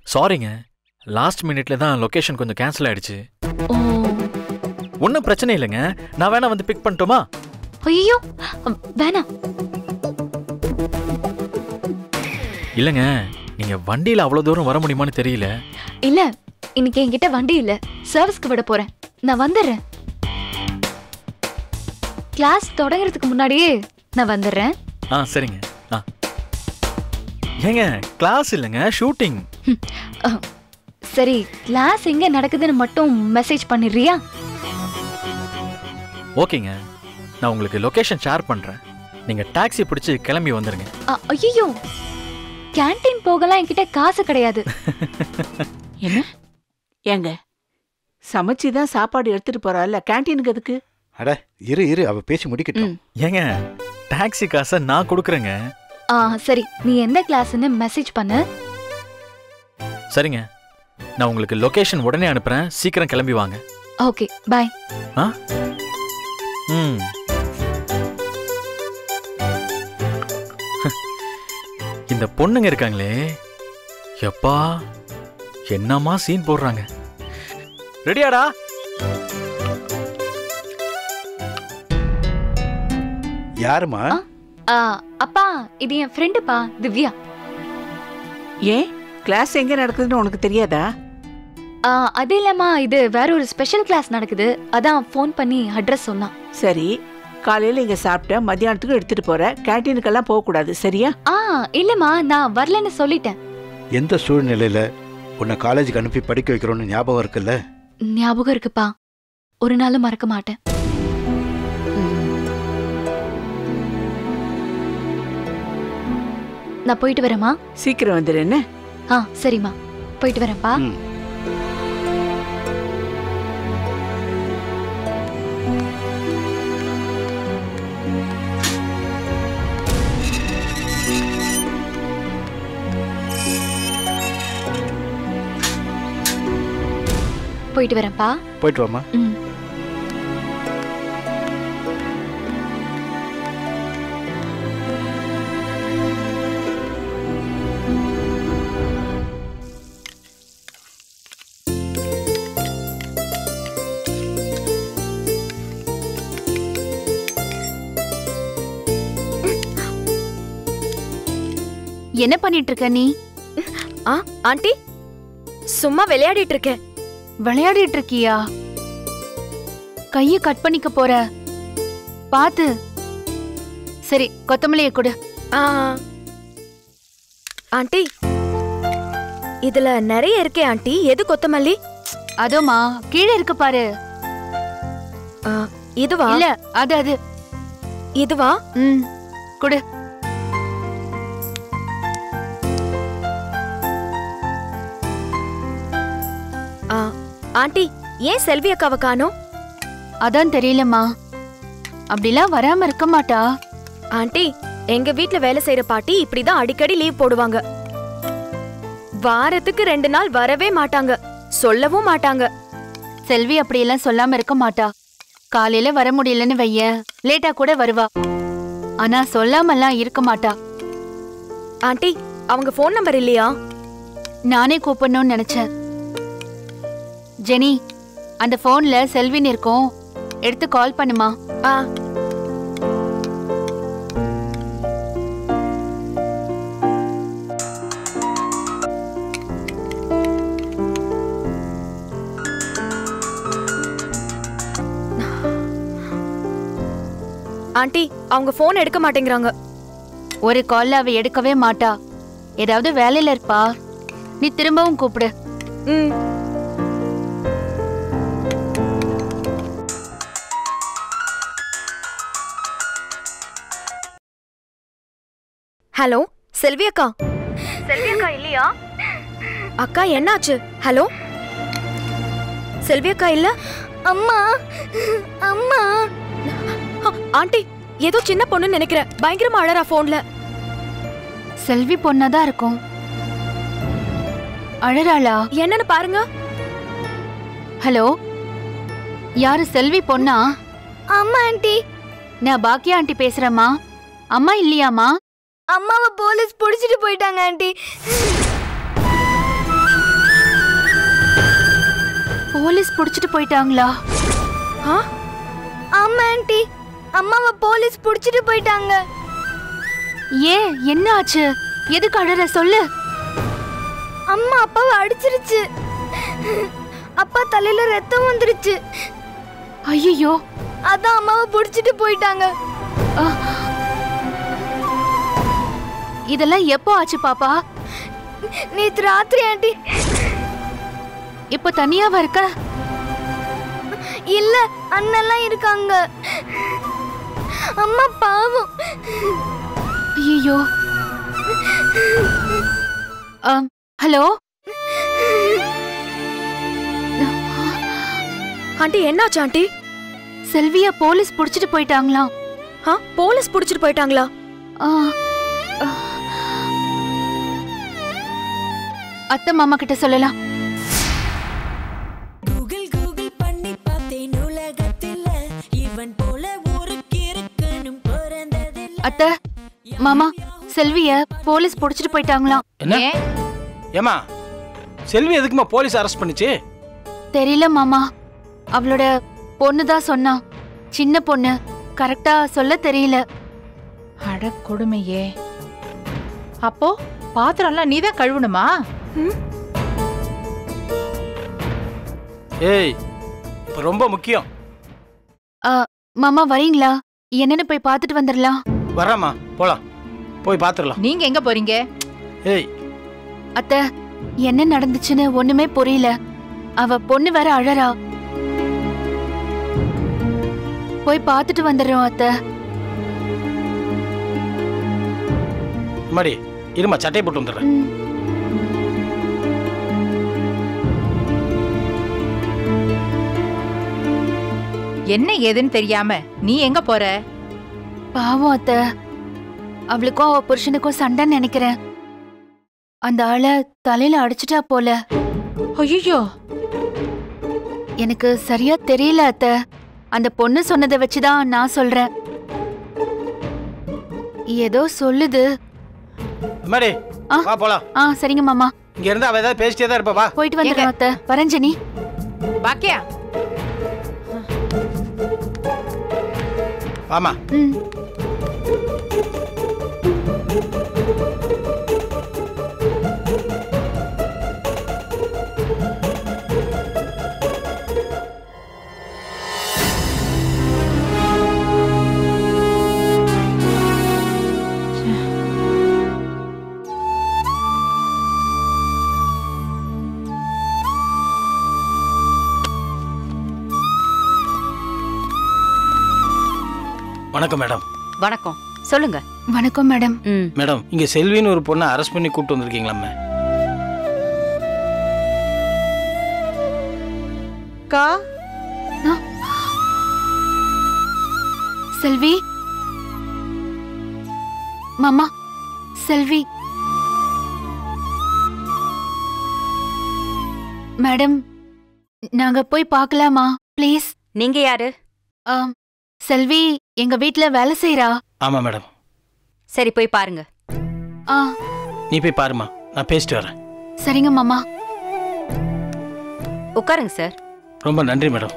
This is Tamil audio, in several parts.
சாரிங்க லாஸ்ட் மினிட்ல தான் லொகேஷன் கொஞ்சம் கேன்சல் ஆயிடுச்சு ஓ ஒன்றும் பிரச்சனை இல்லைங்க நான் வேணா வந்து பிக் பண்ணட்டுமா ஐயோ வேணாம் இல்லைங்க நீங்க வண்டியில அவ்வளோ தூரம் வர முடியுமான்னு தெரியல இல்ல இன்னைக்கு என்கிட்ட வண்டி இல்ல சர்வீஸ்க்கு விட போறேன் நான் வந்துடுறேன் கிளாஸ் தொடங்குறதுக்கு முன்னாடியே நான் வந்துடுறேன் ஆ சரிங்க ஆ ஏங்க கிளாஸ் இல்லைங்க ஷூட்டிங் ஹம், அஹ், சரி கிளாஸ் எங்க நடக்குதுன்னு மட்டும் மெசேஜ் பண்ணிடுறியா ஓகேங்க நான் உங்களுக்கு லொகேஷன் ஷேர் பண்றேன் நீங்க டாக்ஸி பிடிச்சி கிளம்பி வந்துருங்க ஐயோ கேண்டீன் போகலாம் என்கிட்ட காசு கிடையாது என்ன ஏங்க சமைச்சு தான் சாப்பாடு எடுத்துட்டு போறாள்ல கேண்டீனுக்கு எதுக்கு அட இரு இரு அவ பேசி முடிக்கட்டும் ம். ஏங்க டாக்ஸி காசை நான் கொடுக்குறேங்க ஆ சரி நீ எந்த கிளாஸ்னு மெசேஜ் பண்ணு சரிங்க நான் உங்களுக்கு லொகேஷன் உடனே அனுப்புறேன் சீக்கிரம் கிளம்பி வாங்க ஓகே பாய் ஆ ம் இந்த பொண்ணுங்க இருக்காங்களே எப்பா என்னம்மா சீன் போடுறாங்க ரெடியாடா யாருமா ஆ. ஆ, அப்பா இது என் ஃப்ரெண்டுப்பா திவ்யா ஏன் கிளாஸ் எங்க நடக்குதுன்னு உனக்கு தெரியாதா ஆ, அது இல்லம்மா இது வேற ஒரு ஸ்பெஷல் கிளாஸ் நடக்குது அதான் ஃபோன் பண்ணி அட்ரஸ் சொன்னான் சரி காலையில இங்க சாப்பிட்ட மத்தியானத்துக்கு எடுத்துட்டு போற கேண்டீனுக்கெல்லாம் போக கூடாது சரியா ஆ இல்லம்மா நான் வரலன்னு சொல்லிட்டேன் எந்த சூழ்நிலையில உன்னை காலேஜுக்கு அனுப்பி படிக்க வைக்கிறோன்னு ஞாபகம் இருக்குல்ல ஞாபகம் இருக்குப்பா ஒரு நாளும் மறக்க மாட்டேன் நான் போயிட்டு வரேம்மா சீக்கிரம் வந்துடு என்ன ஆ சரிம்மா போயிட்டு வரேன்ப்பா ம். போயிட்டு வரேன்ப்பா போயிட்டு வாமா ம் என்ன பண்ணிட்டு இருக்க நீ ஆ ஆண்டி சும்மா விளையாடிட்டு இருக்கேன் விளையாடிட்டு இருக்கியா கைய கட் பண்ணிக்க போற பாத்து சரி கொத்தமல்லியை கொடு ஆ ஆண்டி இதுல நிறைய இருக்கே ஆண்டி எது கொத்தமல்லி அதோமா கீழே இருக்கு பாரு ஆ, இதுவா இல்ல அது அது இதுவா ம் கொடு ஆ, ஆண்டி ஏன் செல்வி அக்காவை காணோம் அதான் தெரியலம்மா அப்படிலாம் வராம இருக்க மாட்டா ஆண்டி எங்க வீட்ல வேலை செய்யற பாட்டி இப்படிதான் அடிக்கடி லீவ் போடுவாங்க வாரத்துக்கு ரெண்டு நாள் வரவே மாட்டாங்க சொல்லவும் மாட்டாங்க செல்வி அப்படியெல்லாம் சொல்லாம இருக்க மாட்டா காலையில வர முடியலன்னு வையேன் லேட்டா கூட வருவா ஆனா சொல்லாமலாம் இருக்க மாட்டா ஆண்டி அவங்க ஃபோன் நம்பர் இல்லையா நானே கூப்பிடணும்னு நினைச்சேன் ஜெனி அந்த போன்ல செல்வின் இருக்கும் எடுத்து கால் பண்ணுமா ஆ ஆண்டி அவங்க ஃபோன் எடுக்க மாட்டேங்கிறாங்க ஒரு கால்ல அவ எடுக்கவே மாட்டா ஏதாவது வேலையில இருப்பா நீ திரும்பவும் கூப்பிடு ம் ஹலோ செல்வி அக்கா செல்வி அக்கா இல்லையா அக்கா என்னாச்சு ஹலோ செல்வி அக்கா இல்ல அம்மா அம்மா அ, ஆண்டி ஏதோ சின்ன பொண்ணுன்னு நினைக்கிறேன் பயங்கரமா அழறா போன்ல செல்வி பொண்ணாதான் இருக்கும் அழறாளா என்னன்னு பாருங்க ஹலோ யாரு செல்வி பொண்ணா அம்மா ஆண்டி நான் பாக்கியா ஆண்டி பேசுறேம்மா அம்மா இல்லையாம்மா அம்மாவை போலீஸ் புடிச்சிட்டு போயிட்டாங்க ஆண்டி போலீஸ் புடிச்சிட்டு போயிட்டாங்களா ஆமா ஆண்டி அம்மாவை போலீஸ் புடிச்சிட்டு போயிட்டாங்க ஏன் என்ன ஆச்சு எதுக்கு அழற சொல்லு அம்மா அப்பாவை அடிச்சிருச்சு அப்பா தலையில ரத்தம் வந்துருச்சு ஐயோ அதான் அம்மாவை புடிச்சிட்டு போயிட்டாங்க இதெல்லாம் எப்போ ஆச்சு பாப்பா நேத்து ராத்திரி ஆண்டி இப்போ தனியாவா இருக்க இல்ல அண்ணெல்லாம் இருக்காங்க அம்மா பாவம் ஐயோ ஹலோ ஆண்டி என்னாச்சு ஆண்டி செல்வியா போலீஸ் புடிச்சிட்டு போயிட்டாங்களாம் ஆ போலீஸ் புடிச்சிட்டு போயிட்டாங்களா ஆ, ஆ. அத்தை மாமா கிட்ட சொல்லலாம் கூகுள் கூகுள் பண்ணி பார்த்தேன் உலகத்தில் இவன் போல ஒரு கிறுக்கனும் பிறந்ததில்லை அத்தை மாமா செல்விய போலீஸ் புடிச்சிட்டு போயிட்டாங்களாம் என்ன ஏமா செல்வி எதுக்குமா போலீஸ் அரெஸ்ட் பண்ணுச்சு தெரியல மாமா அவளோட பொண்ணு தான் சொன்னா சின்ன பொண்ணு கரெக்டா சொல்ல தெரியல அட கொடுமையே அப்போ பாத்திரம்லாம் நீதான் கழுவணுமா ஏய் இப்போ ரொம்ப முக்கியம் ஆ, மாமா வரீங்களா என்னன்னு போய் பார்த்துட்டு வந்துடலாம் வர்றேம்மா போலாம் போய் பார்த்துடலாம் நீங்க எங்க போறீங்க ஏய் அத்தை என்ன நடந்துச்சுன்னு ஒண்ணுமே புரியல அவ பொண்ணு வேற அழறா போய் பார்த்துட்டு வந்துடுறோம் அத்தை மடி இருமா சட்டை போட்டு வந்துடுறேன் ம். என்ன ஏதுன்னு தெரியாம நீ எங்க போற பாவம் அத்தை அவளுக்கும் அவ புருஷனுக்கும் சண்டைன்னு நினைக்கிறேன் அந்த ஆளை தலையில அடிச்சிட்டா போல ஐயோ எனக்கு சரியா தெரியல அத்தை அந்த பொண்ணு சொன்னதை வச்சுதான் நான் சொல்றேன் ஏதோ சொல்லுது மடி ஆ. வா போலாம் ஆ சரிங்க மாமா இங்க இருந்து அவ ஏதாவது பேசிட்டே தான் இருப்பா வா போயிட்டு வந்துடுறோம் அத்தை வரஞ்சனி பாக்கியா வாமா ம் வணக்கம் மேடம் வணக்கம் சொல்லுங்க வணக்கம் மேடம் ம் மேடம் இங்க செல்வின்னு ஒரு பொண்ணை அரெஸ்ட் பண்ணி கூட்டு வந்திருக்கீங்களாமே கா செல்வி மாமா செல்வி மேடம் நாங்க போய் பார்க்கலாமா ப்ளீஸ் நீங்க யாரு செல்வி எங்க வீட்ல வேலை செய்றா ஆமா மேடம் சரி போய் பாருங்க ஆ நீ போய் பாருமா நான் பேசிட்டு வரேன் சரிங்க மாமா உட்காருங்க சார் ரொம்ப நன்றி மேடம்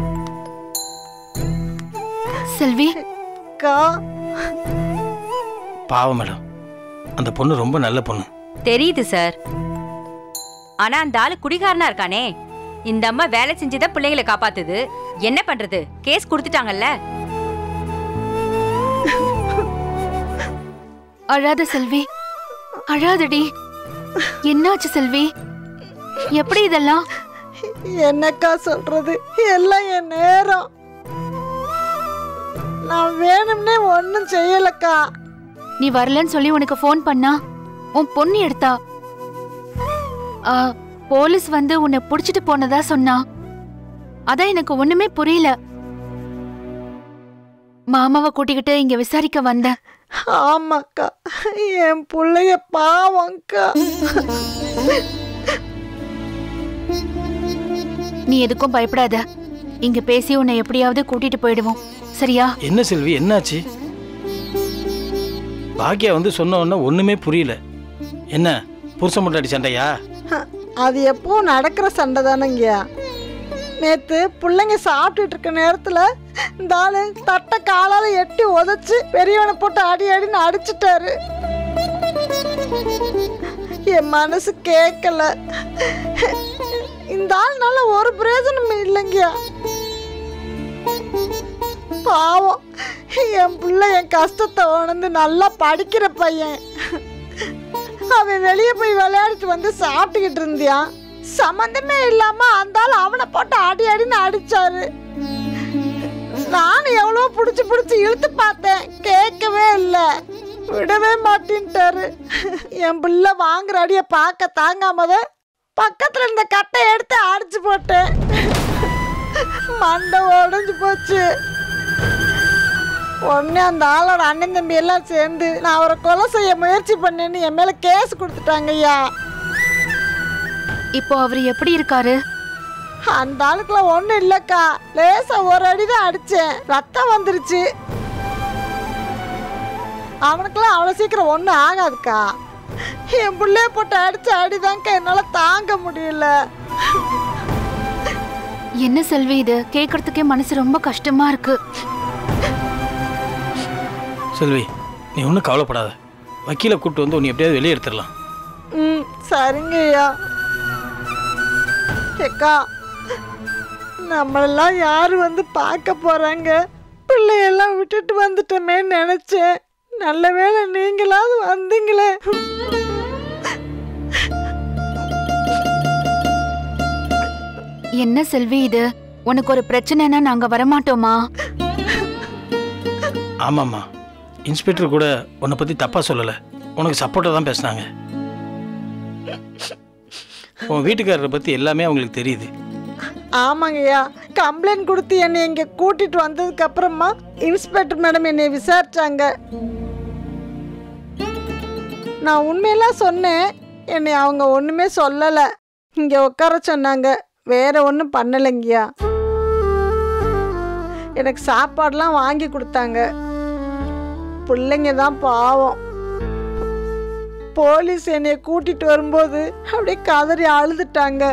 செல்வி கா பாவம் மேடம் அந்த பொண்ணு ரொம்ப நல்ல பொண்ணு தெரியுது சார் ஆனா அந்த ஆளு குடிகாரனா இருக்கானே இந்த அம்மா வேலை செஞ்சுதான் பிள்ளைங்களை காப்பாத்துது என்ன பண்றது கேஸ் கொடுத்துட்டாங்கல்ல அழாத செல்வி அழாதடி என்னாச்சு செல்வி எப்படி இதெல்லாம் என்னக்கா சொல்றது எல்லாம் என் நேரம் நான் வேணும்னே ஒன்றும் செய்யலக்கா நீ வரலன்னு சொல்லி உனக்கு ஃபோன் பண்ணா உன் பொண்ணு எடுத்தா ஆ, போலீஸ் வந்து உன்னை புடிச்சிட்டு போனதா சொன்னா அதான் எனக்கு ஒண்ணுமே புரியல மாமாவை கூட்டிக்கிட்டு இங்க விசாரிக்க வந்தேன் ஆமாக்கா என் பிள்ளைய பாவம்க்கா நீ எதுக்கும் பயப்படாத இங்க பேசி உன்னை எப்படியாவது கூட்டிட்டு போயிடுவோம் சரியா என்ன செல்வி என்னாச்சு பாக்கியா வந்து சொன்ன உடனே ஒண்ணுமே புரியல என்ன புருஷன் முட்டாடி சண்டையா அது எப்போ நடக்கிற சண்டை தானங்கய்யா நேத்து பிள்ளைங்க சாப்பிட்டுட்டு இருக்க நேரத்துல இந்த ஆளு தட்டை காலால எட்டி உதைச்சு பெரியவனை போட்டு அடி அடின்னு அடிச்சிட்டாரு என் மனசு கேட்கல இந்த ஆள்னால ஒரு பிரயோஜனம் இல்லைங்கயா பாவம் என் பிள்ளை என் கஷ்டத்தை உணர்ந்து நல்லா படிக்கிற பையன் அவன் வெளியே போய் விளையாடிட்டு வந்து சாப்பிட்டுக்கிட்டு இருந்தியான் சம்மந்தமே இல்லாம அந்த ஆள் அவனை போட்டு அடி அடின்னு அடிச்சாரு நானும் எவ்வளோ பிடிச்சி பிடிச்சி இழுத்து பார்த்தேன் கேட்கவே இல்லை விடவே மாட்டேன்ட்டாரு என் பிள்ளை வாங்குற அடியை பார்க்க தாங்காம தான் பக்கத்துல இருந்த கட்டை எடுத்து அடிச்சு போட்டேன் மண்டை உடைஞ்சு போச்சு உடனே அந்த ஆளோட அண்ணன் தம்பி எல்லாம் சேர்ந்து நான் அவரை கொலை செய்ய முயற்சி பண்ணேன்னு என் மேல கேஸ் கொடுத்துட்டாங்க ஐயா இப்போ அவர் எப்படி இருக்காரு அந்த ஆளுக்குலாம் ஒன்றும் இல்லைக்கா லேசா ஒரு அடி தான் அடிச்சேன் ரத்தம் வந்துருச்சு அவனுக்கெல்லாம் அவ்வளோ சீக்கிரம் ஒன்றும் ஆகாதுக்கா என் பிள்ளைய போட்டு அடிச்ச அடிதான்க்கா என்னால் தாங்க முடியல என்ன செல்வி இது கேட்கறதுக்கே மனசு ரொம்ப கஷ்டமா இருக்கு செல்வி நீ ஒன்றும் கவலைப்படாத வக்கீலை கூப்பிட்டு வந்து உன்னை எப்படியாவது வெளியே எடுத்துடலாம் ம் சரிங்க ஐயா ஏக்கா நம்மளெல்லாம் யார் வந்து பார்க்க போறாங்க பிள்ளையெல்லாம் விட்டுட்டு வந்துட்டோமேன்னு நினைச்சேன் நல்ல வேளை நீங்களாவது வந்தீங்களே என்ன செல்வி இது உனக்கு ஒரு பிரச்சனைனா நாங்க வரமாட்டோமா ஆமாம்மா இன்ஸ்பெக்டர் கூட உன்னை பற்றி தப்பாக சொல்லலை உனக்கு சப்போர்ட்டாக தான் பேசுனாங்க உன் வீட்டுக்காரரை பற்றி எல்லாமே அவங்களுக்கு தெரியுது ஆமாங்கய்யா கம்ப்ளைண்ட் கொடுத்து என்னை இங்கே கூட்டிட்டு வந்ததுக்கு அப்புறமா இன்ஸ்பெக்டர் மேடம் என்னை விசாரிச்சாங்க நான் உண்மையெல்லாம் சொன்னேன் என்னை அவங்க ஒன்றுமே சொல்லலை இங்கே உட்கார சொன்னாங்க வேற ஒன்றும் பண்ணலைங்கய்யா எனக்கு சாப்பாடுலாம் வாங்கி கொடுத்தாங்க பிள்ளைங்க தான் பாவம் போலீஸ் என்னைய கூட்டிட்டு வரும்போது அப்படியே கதறி அழுதுட்டாங்க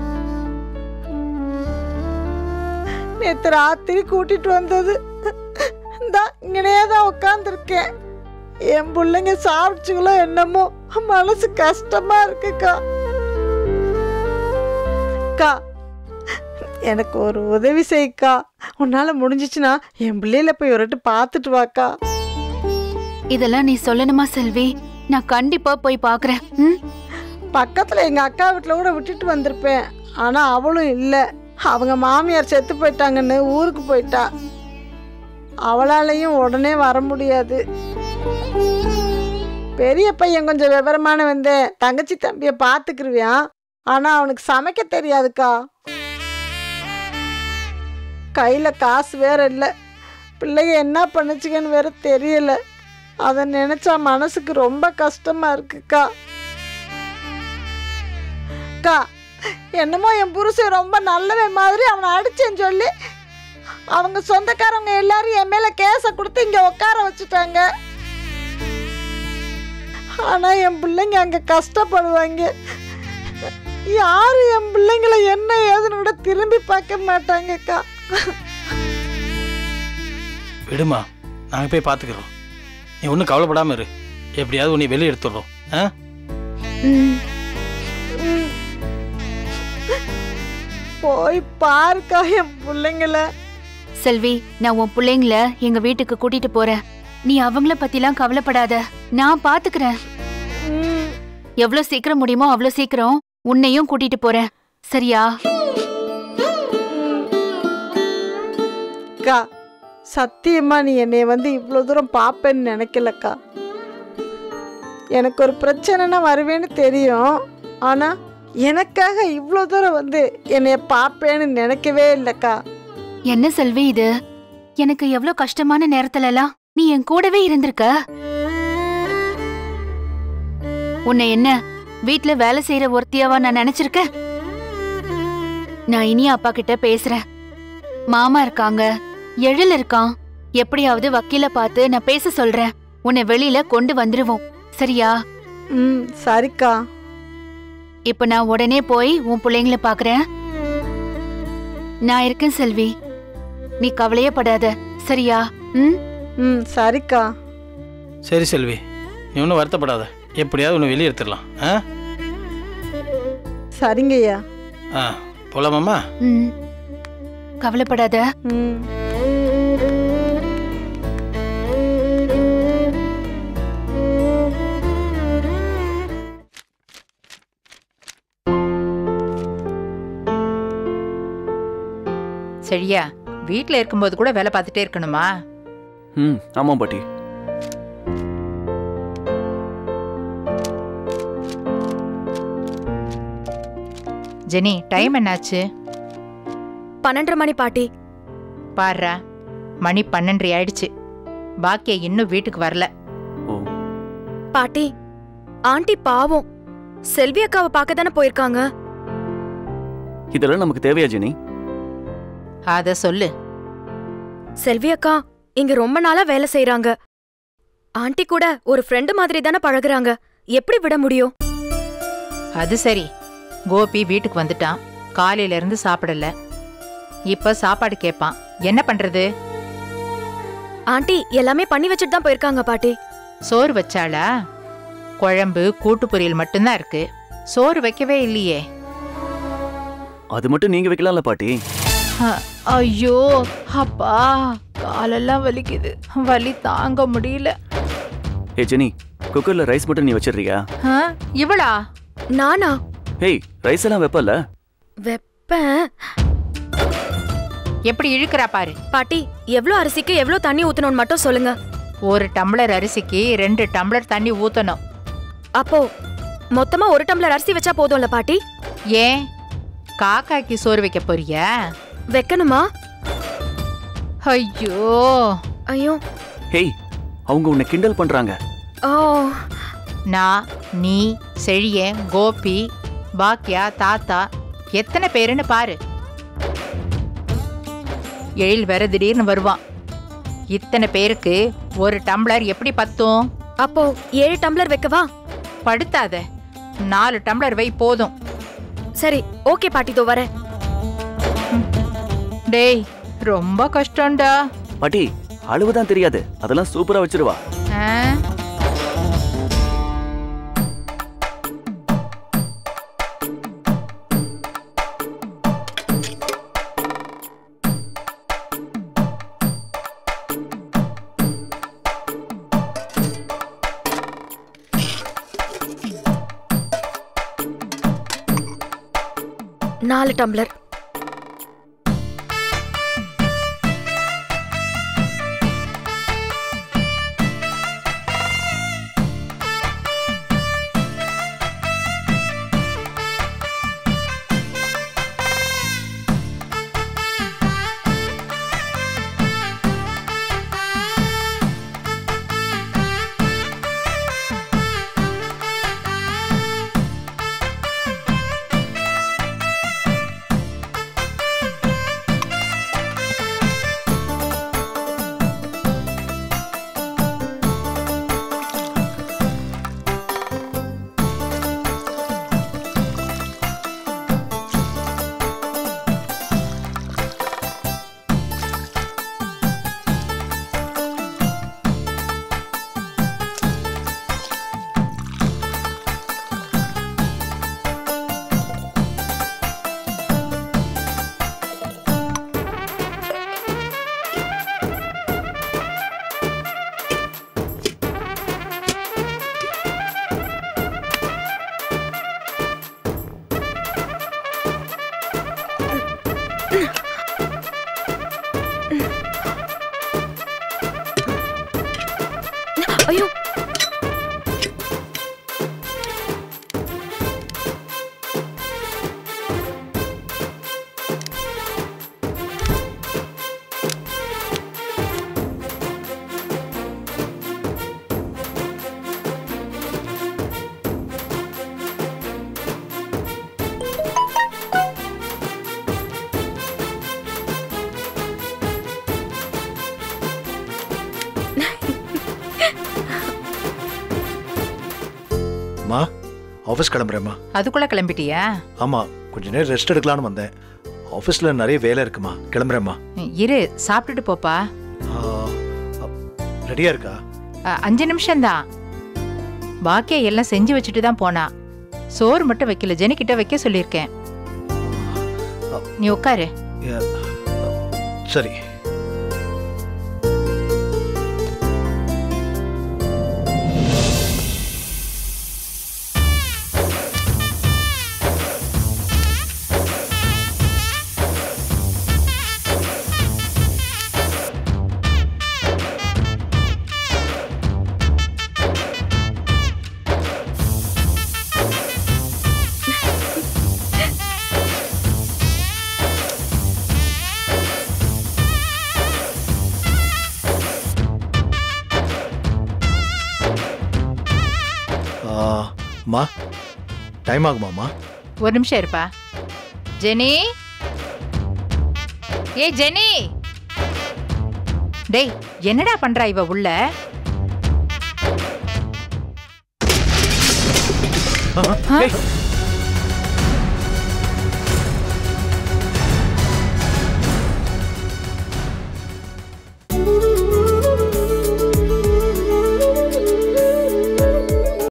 நேத்து ராத்திரி கூட்டிட்டு வந்தது இந்தா இங்கனே தான் உட்காந்துருக்கேன் என் பிள்ளைங்க சாப்பிடுச்சுங்களோ என்னமோ மனசு கஷ்டமா இருக்குக்கா அக்கா எனக்கு ஒரு உதவி செய்க்கா உன்னால முடிஞ்சிச்சுன்னா என் பிள்ளையில போய் ஒரு வாட்டி பார்த்துட்டு வாக்கா இதெல்லாம் நீ சொல்லணுமா செல்வி நான் கண்டிப்பா போய் பாக்குறேன் ம் பக்கத்துல எங்க அக்கா வீட்டுல கூட விட்டுட்டு வந்திருப்பேன் ஆனா அவளும் இல்லை அவங்க மாமியார் செத்து போயிட்டாங்கன்னு ஊருக்கு போயிட்டா அவளாலையும் உடனே வர முடியாது பெரிய பையன் கொஞ்சம் விவரமான வந்து தங்கச்சி தம்பியை பார்த்துக்கிருவியான் ஆனா அவனுக்கு சமைக்க தெரியாதுக்கா கையில காசு வேற இல்லை பிள்ளைங்க என்ன பண்ணுச்சுங்கன்னு வேற தெரியல அதை நினைச்சா மனசுக்கு ரொம்ப கஷ்டமா இருக்குக்கா அக்கா என்னமோ என் புருஷன் ரொம்ப நல்லவன் மாதிரி அவனை அடிச்சேன்னு சொல்லி அவங்க சொந்தக்காரங்க எல்லாரும் என் மேல கேஸை கொடுத்து இங்க உட்கார வச்சுட்டாங்க ஆனா என் பிள்ளைங்க அங்க கஷ்டப்படுவாங்க யாரும் என் பிள்ளைங்கள என்ன ஏதுன்னு கூட திரும்பி பார்க்க மாட்டாங்கக்கா விடுமா நாங்கள் போய் பார்த்துக்குறோம் நீ ஒன்றும் கவலைப்படாமல் இரு எப்படியாவது உன்னை வெளியே எடுத்துடுறோம் ஆ போய் பாருக்கா என் பிள்ளைங்கள செல்வி நான் உன் பிள்ளைங்கள எங்க வீட்டுக்கு கூட்டிட்டு போறேன் நீ அவங்கள பத்திலாம் கவலைப்படாத நான் பாத்துக்கிறேன் எவ்வளவு சீக்கிரம் முடியுமோ அவ்வளவு சீக்கிரம் உன்னையும் கூட்டிட்டு போறேன் சரியா அக்கா சத்தியமா நீ என்னை வந்து இவ்வளோ தூரம் பார்ப்பேன்னு நினைக்கலக்கா எனக்கு ஒரு பிரச்சனைனா வருவேன்னு தெரியும் ஆனால் எனக்காக இவ்வளோ தூரம் வந்து என்னைய பார்ப்பேன்னு நினைக்கவே இல்லைக்கா என்ன செல்வி இது எனக்கு எவ்வளவு கஷ்டமான நேரத்துல எல்லாம் நீ என் கூடவே இருந்திருக்க உன்னை என்ன வீட்ல வேலை செய்யற ஒருத்தியாவா நான் நினைச்சிருக்கேன் நான் இனி அப்பா கிட்ட பேசுறேன் மாமா இருக்காங்க எழில் இருக்கான் எப்படியாவது வக்கீல பார்த்து நான் பேச சொல்றேன் உன்னை வெளியில கொண்டு வந்துருவோம் சரியா ம் சரிக்கா இப்ப நான் உடனே போய் உன் பிள்ளைங்கள பாக்குறேன் நான் இருக்கேன் செல்வி நீ கவலையே படாத சரியா ம் ம் சரிக்கா சரி செல்வி நீ ஒன்றும் வருத்தப்படாத எப்படியாவது ஒன்று வெளியே எடுத்துடலாம் ஆ சரிங்கய்யா ஆ போலாமாம்மா ம் கவலைப்படாத ம் சரியா வீட்ல இருக்கும்போது கூட வேலை பார்த்துட்டே இருக்கணுமா ம் ஆமாம் பாட்டி ஜெனி டைம் என்னாச்சு பன்னெண்டரை மணி பாட்டி பாருடா மணி பன்னெண்டரை ஆயிடுச்சு பாக்கியா இன்னும் வீட்டுக்கு வரல பாட்டி ஆண்டி பாவம் செல்வி அக்காவை பார்க்க தானே போயிருக்காங்க இதெல்லாம் நமக்கு தேவையா ஜெனி அத சொல்லு செல்வி அக்கா இங்க ரொம்ப நாளா வேலை செய்றாங்க ஆண்டி கூட ஒரு ஃப்ரெண்டு மாதிரி தானே பழகுறாங்க எப்படி விட முடியும் அது சரி கோபி வீட்டுக்கு வந்துட்டான் காலையில இருந்து சாப்பிடல இப்ப சாப்பாடு கேட்பான் என்ன பண்றது ஆண்டி எல்லாமே பண்ணி வச்சுட்டு தான் போயிருக்காங்க பாட்டி சோறு வச்சாளா குழம்பு கூட்டு பொரியல் மட்டும்தான் இருக்கு சோறு வைக்கவே இல்லையே அது மட்டும் நீங்க வைக்கலாம்ல பாட்டி அ- ஐயோ அப்பா காலெல்லாம் வலிக்குது வலி தாங்க முடியல ஏ ஜெனி குக்கர்ல ரைஸ் மட்டும் நீ வச்சிடுறியா ஆ, இவளா நானா ஹேய் ரைஸ் எல்லாம் வைப்பல வெப்பேன் எப்படி இழுக்கிறா பாரு பாட்டி எவ்ளோ அரிசிக்கு எவ்ளோ தண்ணி ஊத்தணும்னு மட்டும் சொல்லுங்க ஒரு டம்ளர் அரிசிக்கு ரெண்டு டம்ளர் தண்ணி ஊத்தணும் அப்போ மொத்தமா ஒரு டம்ளர் அரிசி வச்சா போதும்ல பாட்டி ஏன் காக்காக்கு சோறு வைக்க போறியா வைக்கணுமா ஐயோ ஐயோ ஹேய் அவங்க உன்னை கிண்டல் பண்றாங்க ஓ நான் நீ செழியன் கோபி பாக்கியா தாத்தா எத்தனை பேருன்னு பாரு எழில் வேற திடீர்னு வருவான் இத்தனை பேருக்கு ஒரு டம்ளர் எப்படி பத்தும் அப்போ ஏழு டம்ளர் வைக்கவா படுத்தாத நாலு டம்ளர் வை போதும் சரி ஓகே பாட்டி தோ வரேன் டேய் ரொம்ப கஷ்டம்டா பாட்டி அளவுதான் தெரியாது அதெல்லாம் சூப்பரா வச்சிருவா ஆ? நாலு டம்ளர் ஐயோ அம்மா ஆஃபீஸ் கிளம்புறேம்மா அதுக்குள்ள கிளம்பிட்டியா ஆமாம் கொஞ்ச நேரம் ரெஸ்ட் எடுக்கலான்னு வந்தேன் ஆஃபீஸில் நிறைய வேலை இருக்குமா கிளம்புறேம்மா இரு சாப்பிட்டுட்டு போப்பா ரெடியாக இருக்கா அ, அஞ்சு நிமிஷம்தான் பாக்கியா எல்லாம் செஞ்சு வச்சுட்டு தான் போனா சோறு மட்டும் வைக்கல ஜெனிக்கிட்ட வைக்க சொல்லியிருக்கேன் நீ உட்காரு ஏ, சரி ஆ, அம்மா டைம் ஆகுமாம்மா ஒரு நிமிஷம் இருப்பா ஜெனி ஏய் ஜெனி டேய் என்னடா பண்றா இவ உள்ள ஆ, ஆ? ஏய்,